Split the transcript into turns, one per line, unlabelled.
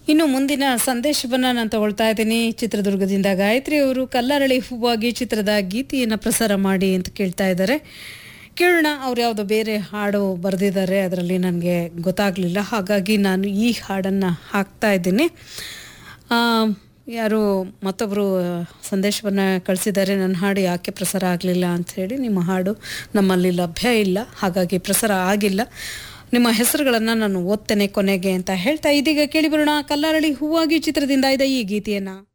ಇನ್ನು ಮುಂದಿನ ಸಂದೇಶವನ್ನ ನಾನು ತಗೊಳ್ತಾ ಇದ್ದೀನಿ ಚಿತ್ರದುರ್ಗದಿಂದ ಗಾಯತ್ರಿ ಅವರು ಕಲ್ಲರಳಿ ಹೂವಾಗಿ ಚಿತ್ರದ ಗೀತೆಯನ್ನು ಪ್ರಸಾರ ಮಾಡಿ ಅಂತ ಕೇಳ್ತಾ ಇದ್ದಾರೆ ಕೇಳೋಣ ಅವ್ರು ಯಾವುದೋ ಬೇರೆ ಹಾಡು ಬರೆದಿದ್ದಾರೆ ಅದರಲ್ಲಿ ನನಗೆ ಗೊತ್ತಾಗಲಿಲ್ಲ ಹಾಗಾಗಿ ನಾನು ಈ ಹಾಡನ್ನು ಹಾಕ್ತಾ ಇದ್ದೀನಿ ಆ, ಯಾರು ಮತ್ತೊಬ್ಬರು ಸಂದೇಶವನ್ನು ಕಳಿಸಿದ್ದಾರೆ ನನ್ನ ಹಾಡು ಯಾಕೆ ಪ್ರಸಾರ ಆಗಲಿಲ್ಲ ಅಂಥೇಳಿ ನಿಮ್ಮ ಹಾಡು ನಮ್ಮಲ್ಲಿ ಲಭ್ಯ ಇಲ್ಲ ಹಾಗಾಗಿ ಪ್ರಸಾರ ಆಗಿಲ್ಲ ನಿಮ್ಮ ಹೆಸರುಗಳನ್ನು ನಾನು ಓದ್ತೇನೆ ಕೊನೆಗೆ ಅಂತ ಹೇಳ್ತಾ ಇದೀಗ ಕೇಳಿಬರೋಣ ಕಲ್ಲರಳಿ ಹೂವಾಗಿ ಚಿತ್ರದಿಂದ ಇದೆ ಈ ಗೀತೆಯನ್ನು